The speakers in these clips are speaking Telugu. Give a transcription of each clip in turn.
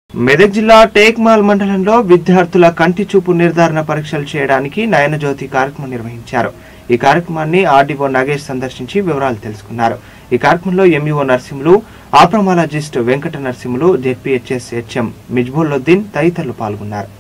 మెదక్ జిల్లా టేక్మాల్ మండలంలో విద్యార్థుల కంటి చూపు నిర్ధారణ పరీక్షలు చేయడానికి నయనజ్యోతి కార్యక్రమం నిర్వహించారు ఈ కార్యక్రమాన్ని ఆర్డీఓ నాగేష్ సందర్శించి వివరాలు తెలుసుకున్నారు ఈ కార్యక్రమంలో MEO Narsimhulu ophthalmologist Venkata Narasimhulu ZPHS HM Mizbulluddin తదితరులు పాల్గొన్నారు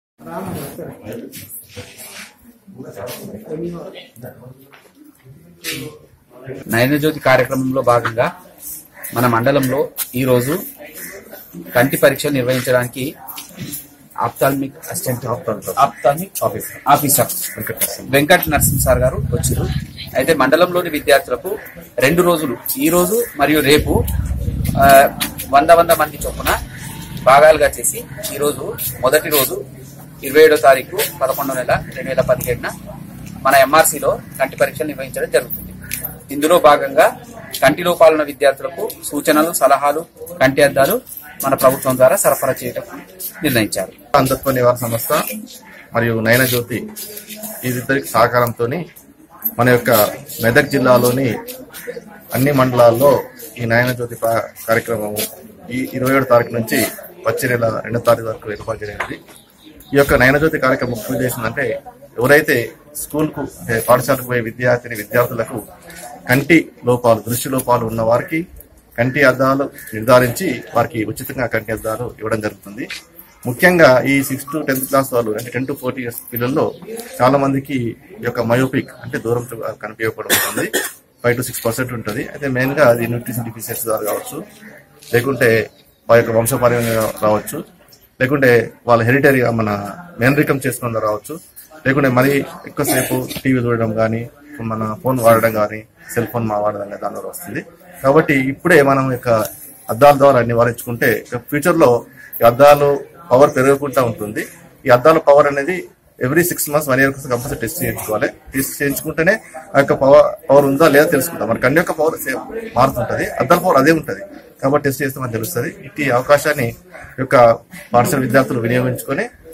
నయనజ్యోతి కార్యక్రమంలో భాగంగా మన మండలంలో ఈ రోజు కంటి పరీక్షలు నిర్వహించడానికి ophthalmic assistant ophthalmic officer Venkat Narasimha sir గారు వచ్చారు అయితే మండలంలోని విద్యార్థులకు రెండు రోజులు ఈ రోజు మరియు రేపు ఆ, వంద వంద మంది చొప్పున భాగాలుగా చేసి ఈ రోజు మొదటి రోజు ఇరవై ఏడో తారీఖు పదకొండో నెల రెండు వేల పదిహేడున మన ఎంఆర్సీలో కంటి పరీక్షలు నిర్వహించడం జరుగుతుంది ఇందులో భాగంగా కంటి లోపాలున్న విద్యార్థులకు సూచనలు సలహాలు కంటి అద్దాలు మన ప్రభుత్వం ద్వారా సరఫరా చేయడం నిర్ణయించారు అంధత్వ నివారణ సంస్థ మరియు నయన జ్యోతి వీరిద్దరికి సహకారంతో మన యొక్క మెదక్ జిల్లాలోని అన్ని మండలాల్లో ఈ నయన జ్యోతి పా- కార్యక్రమం ఈ ఇరవై ఏడు తారీఖు నుంచి వచ్చే నెల రెండో తారీఖు వరకు ఏర్పాటు చేయనుంది ఈ యొక్క నయనజ్యోతి కార్యక్రమం ముఖ్య ఉద్దేశం అంటే ఎవరైతే స్కూల్ కు అంటే పాఠశాలకు పోయే విద్యార్థిని విద్యార్థులకు కంటి లోపాలు దృష్టి లోపాలు ఉన్న వారికి కంటి అద్దాలు నిర్ధారించి వారికి ఉచితంగా కంటి అద్దాలు ఇవ్వడం జరుగుతుంది ముఖ్యంగా ఈ సిక్స్ టు టెన్త్ క్లాస్ వాళ్ళు అంటే టెన్ టు ఫోర్టీ ఇయర్స్ పిల్లల్లో చాలా మందికి ఈ యొక్క మయోపిక్ అంటే దూరం చూ- కనిపించకపోవడం ఉంటుంది ఫైవ్ టు సిక్స్ పర్సెంట్ ఉంటుంది అయితే మెయిన్ గా అది న్యూట్రిషన్ డిఫిషియన్సీ ద్వారా కావచ్చు లేకుంటే వారి యొక్క వంశపార్యంగా రావచ్చు లేకుంటే వాళ్ళ హెరిటరీగా మన మేనరికం చేసుకోవడం ద్వారా రావచ్చు లేకుంటే మరీ ఎక్కువసేపు టీవీ చూడడం కానీ మన ఫోన్ వాడడం కానీ సెల్ ఫోన్ మా వాడడం కానీ దాని ద్వారా వస్తుంది కాబట్టి ఇప్పుడే మనం యొక్క అద్దాల ద్వారా నివారించుకుంటే ఫ్యూచర్ లో ఈ అద్దాలు పవర్ పెరగకుండా ఉంటుంది ఈ అద్దాల పవర్ అనేది every six months one year కోసం కంపల్సరీ టెస్ట్ చేయించుకోవాలి టెస్ట్ చేయించుకుంటేనే ఆ యొక్క పవర్ పవర్ ఉందా లేదా తెలుసుకుంటాం మన కన్ను యొక్క పవర్ సేమ్ మారుతుంటది అద్దాల పవర్ అదే ఉంటది కాబట్టి టెస్ట్ చేస్తే మనకు తెలుస్తుంది ఇట్టి అవకాశాన్ని ఈ యొక్క పాఠశాల విద్యార్థులు వినియోగించుకొని